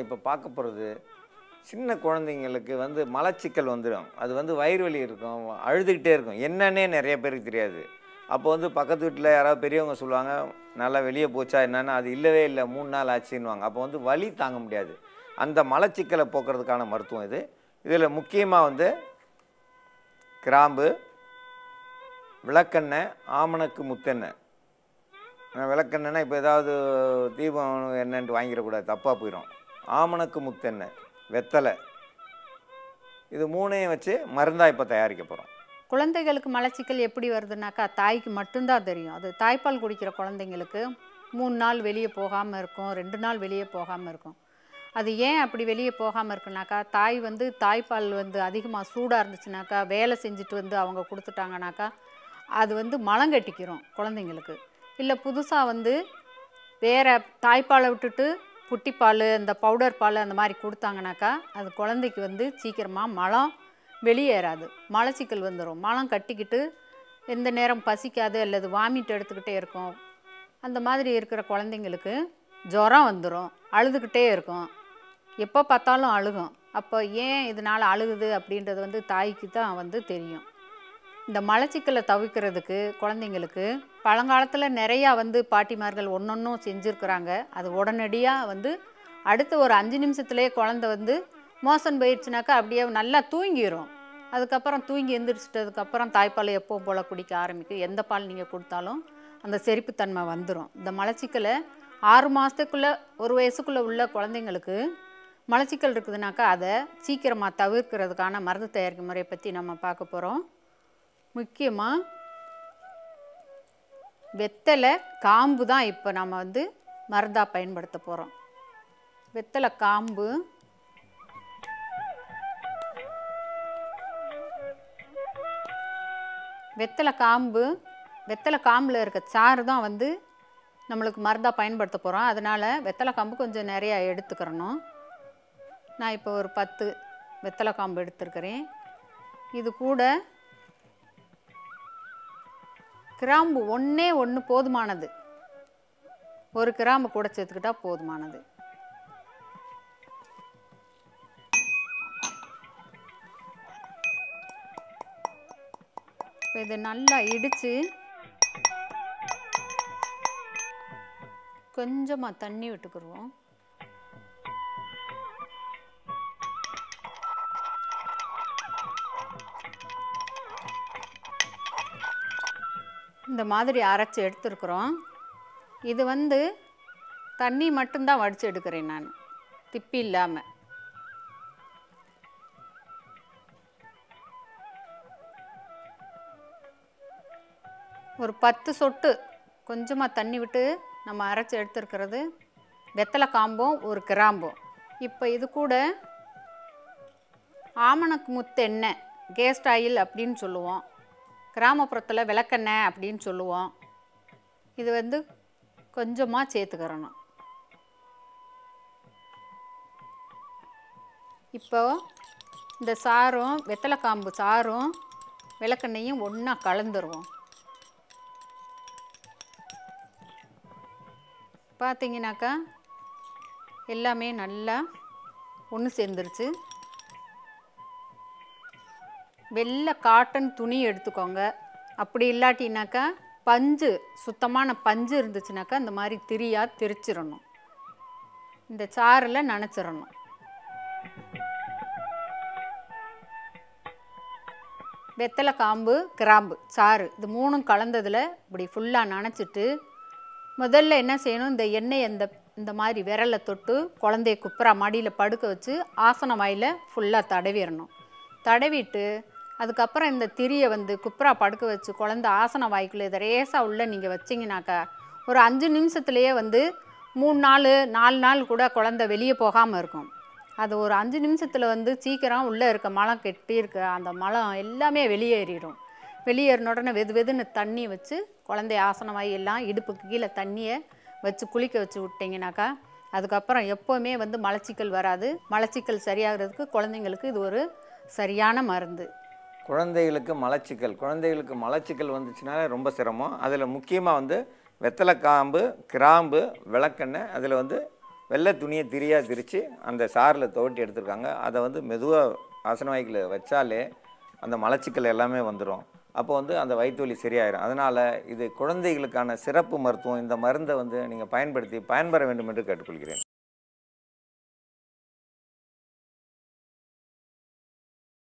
இப்போ பார்க்க போகிறது சின்ன குழந்தைங்களுக்கு வந்து மலச்சிக்கல் வந்துடும் அது வந்து வயிறு வலி இருக்கும் அழுதுகிட்டே இருக்கும் என்னன்னே நிறைய பேருக்கு தெரியாது அப்போ வந்து பக்கத்து வீட்டில் யாராவது பெரியவங்க சொல்லுவாங்க நல்லா வெளியே போச்சா என்னன்னு அது இல்லவே இல்லை மூணு நாள் ஆச்சுன்னுவாங்க அப்போ வந்து வலி தாங்க முடியாது அந்த மலச்சிக்கலை போக்குறதுக்கான மருத்துவம் இது இதில் முக்கியமாக வந்து கிராம்பு விளக்கெண்ணெய் ஆமணக்கு முத்தெண்ணெய் நான் விளக்கெண்ணெய்னா இப்போ ஏதாவது தீபம் எண்ணெய்ன்ட்டு வாங்கிடக்கூடாது தப்பாக போயிடும் ஆமணக்கு முத்தெண்ணெய் வெத்தலை இது மூணையும் வச்சு மருந்தாக இப்போ தயாரிக்க போகிறோம் குழந்தைகளுக்கு மலச்சிக்கல் எப்படி வருதுனாக்கா தாய்க்கு மட்டும்தான் தெரியும் அது தாய்ப்பால் குடிக்கிற குழந்தைங்களுக்கு மூணு நாள் வெளியே போகாமல் இருக்கும் ரெண்டு நாள் வெளியே போகாமல் இருக்கும் அது ஏன் அப்படி வெளியே போகாமல் இருக்குனாக்கா தாய் வந்து தாய்ப்பால் வந்து அதிகமாக சூடாக இருந்துச்சுனாக்கா வேலை செஞ்சுட்டு வந்து அவங்க கொடுத்துட்டாங்கனாக்கா அது வந்து மலம் கட்டிக்கிறோம் குழந்தைங்களுக்கு இல்லை புதுசாக வந்து வேறு தாய்ப்பாலை விட்டுட்டு புட்டிப்பால் இந்த பவுடர் பால் அந்த மாதிரி கொடுத்தாங்கனாக்கா அது குழந்தைக்கு வந்து சீக்கிரமாக மலம் வெளியேறாது மலச்சிக்கல் வந்துடும் மலம் கட்டிக்கிட்டு எந்த நேரம் பசிக்காது அல்லது வாமிட் எடுத்துக்கிட்டே இருக்கும் அந்த மாதிரி இருக்கிற குழந்தைங்களுக்கு ஜுரம் வந்துடும் அழுதுகிட்டே இருக்கும் எப்போ பார்த்தாலும் அழுகும் அப்போ ஏன் இதனால் அழுகுது அப்படின்றது வந்து தாய்க்கு தான் வந்து தெரியும் இந்த மலச்சிக்கலை தவிர்க்கிறதுக்கு குழந்தைங்களுக்கு பழங்காலத்தில் நிறையா வந்து பாட்டிமார்கள் ஒன்றொன்றும் செஞ்சுருக்குறாங்க அது உடனடியாக வந்து அடுத்த ஒரு அஞ்சு நிமிஷத்துலேயே குழந்தை வந்து மோசன் போயிடுச்சுனாக்கா அப்படியே நல்லா தூங்கிடும் அதுக்கப்புறம் தூங்கி எந்திரிச்சிட்டதுக்கப்புறம் தாய்ப்பால் எப்பவும் போல் குடிக்க ஆரம்பிக்கும் எந்த பால் நீங்கள் கொடுத்தாலும் அந்த செரிப்புத்தன்மை வந்துடும் இந்த மலச்சிக்கலை ஆறு மாதத்துக்குள்ளே ஒரு வயசுக்குள்ளே உள்ள குழந்தைங்களுக்கு மலச்சிக்கல் இருக்குதுனாக்கா அதை சீக்கிரமாக தவிர்க்கிறதுக்கான மருந்து தயாரிக்கும் முறையை பற்றி நம்ம பார்க்க போகிறோம் முக்கியமாக வெத்தலை காம்பு தான் இப்போ நம்ம வந்து மருந்தாக பயன்படுத்த போகிறோம் வெத்தலை காம்பு வெத்தலை காம்பு வெத்தலை காம்பில் இருக்க சாறு தான் வந்து நம்மளுக்கு மருந்தாக பயன்படுத்த போகிறோம் அதனால் வெத்தலை காம்பு கொஞ்சம் நிறையா எடுத்துக்கிறணும் நான் இப்போ ஒரு பத்து வெத்தலை காம்பு எடுத்துருக்கிறேன் இது கூட கிராம்பு ஒன்றே ஒன்று போதுமானது ஒரு கிராம்பு கூட சேர்த்துக்கிட்டா போதுமானது இப்போ இதை நல்லா இடித்து கொஞ்சமாக தண்ணி விட்டுக்குருவோம் இந்த மாதிரி அரைச்சி எடுத்துருக்குறோம் இது வந்து தண்ணி மட்டும்தான் வடித்து எடுக்கிறேன் நான் திப்பி இல்லாமல் ஒரு பத்து சொட்டு கொஞ்சமாக தண்ணி விட்டு நம்ம அரைச்சி எடுத்துருக்கிறது வெத்தலை காம்பும் ஒரு கிராம்பும் இப்போ இது கூட ஆமணக்கு முத்து எண்ணெய் கேஸ்ட் ஆயில் அப்படின்னு சொல்லுவோம் கிராமப்புறத்தில் விளக்கெண்ணெய் அப்படின்னு சொல்லுவோம் இது வந்து கொஞ்சமாக சேர்த்துக்கிறணும் இப்போ இந்த சாரும் வெத்தலை காம்பு சாரும் விளக்கெண்ணையும் ஒன்றா கலந்துருவோம் பார்த்தீங்கன்னாக்கா எல்லாமே நல்லா ஒன்று சேர்ந்துருச்சு வெள்ளை காட்டன் துணி எடுத்துக்கோங்க அப்படி இல்லாட்டினாக்கா பஞ்சு சுத்தமான பஞ்சு இருந்துச்சுனாக்கா இந்த மாதிரி திரியாக திரிச்சிடணும் இந்த சாறில் நனைச்சிடணும் வெத்தலை காம்பு கிராம்பு சாறு இது மூணும் கலந்ததில் இப்படி ஃபுல்லாக நனைச்சிட்டு முதல்ல என்ன செய்யணும் இந்த எண்ணெய் இந்த இந்த மாதிரி விரலை தொட்டு குழந்தைய குப்புறா மடியில் படுக்க வச்சு ஆசன வாயில் ஃபுல்லாக தடவிடணும் தடவிட்டு அதுக்கப்புறம் இந்த திரியை வந்து குப்புறா படுக்க வச்சு குழந்த ஆசன வாய்க்குள்ளே இதை ரேசாக உள்ளே நீங்கள் வச்சிங்கனாக்கா ஒரு அஞ்சு நிமிஷத்துலேயே வந்து மூணு நாள் நாலு நாள் கூட குழந்த வெளியே போகாமல் இருக்கும் அது ஒரு அஞ்சு நிமிஷத்தில் வந்து சீக்கிரம் உள்ளே இருக்க மலம் கெட்டி இருக்க அந்த மலம் எல்லாமே வெளியேறிடும் வெளியேறின உடனே வெது வெதுன்னு தண்ணி வச்சு குழந்தை ஆசனமாய் எல்லாம் இடுப்புக்கு கீழே தண்ணியை வச்சு குளிக்க வச்சு விட்டிங்கனாக்கா அதுக்கப்புறம் எப்போவுமே வந்து மலச்சிக்கல் வராது மலச்சிக்கல் சரியாகிறதுக்கு குழந்தைங்களுக்கு இது ஒரு சரியான மருந்து குழந்தைகளுக்கு மலச்சிக்கல் குழந்தைகளுக்கு மலச்சிக்கல் வந்துச்சுனாலே ரொம்ப சிரமம் அதில் முக்கியமாக வந்து வெத்தலை காம்பு கிராம்பு விளக்கெண்ணெய் அதில் வந்து வெள்ளை துணியை திரியாக திரித்து அந்த சாரில் துவட்டி எடுத்திருக்காங்க அதை வந்து மெதுவாக ஆசன வாய்க்கில் வச்சாலே அந்த மலச்சிக்கல் எல்லாமே வந்துடும் அப்போ வந்து அந்த வயிற்று வலி சரியாயிடும் அதனால் இது குழந்தைகளுக்கான சிறப்பு மருத்துவம் இந்த மருந்தை வந்து நீங்கள் பயன்படுத்தி பயன்பெற வேண்டும் என்று கேட்டுக்கொள்கிறேன்